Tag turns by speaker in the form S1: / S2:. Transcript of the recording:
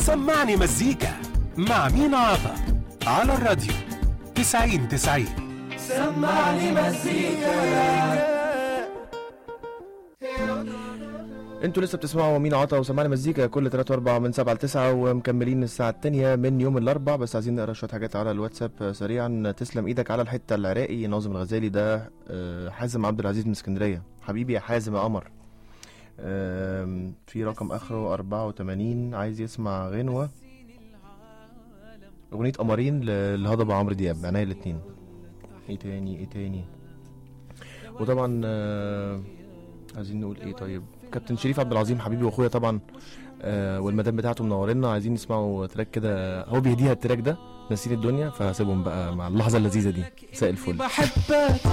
S1: سمعني مزيكا مع مين عطا على الراديو 90 90
S2: سمعني مزيكا
S3: انتوا لسه بتسمعوا مين عطا وسمعني مزيكا كل 3 و4 من 7 ل 9 ومكملين الساعة التانية من يوم الأربع بس عايزين نقرا شوية حاجات على الواتساب سريعا تسلم ايدك على الحتة العراقي ناظم الغزالي ده آه، حازم عبد العزيز من اسكندرية حبيبي يا حازم يا قمر آم، في رقم اخره 84 عايز يسمع غنوة اغنية قمرين ل- لهضبة عمرو دياب عينيا الاتنين ايه تاني ايه تاني وطبعا آه، عايزين نقول ايه طيب كابتن شريف عبد العظيم حبيبي واخويا طبعا آه والمدام بتاعته منورنا عايزين يسمعوا تراك كده هو بيهديها التراك ده ناسين الدنيا فهسيبهم بقى مع اللحظه اللذيذه دي مساء الفل
S2: بحبك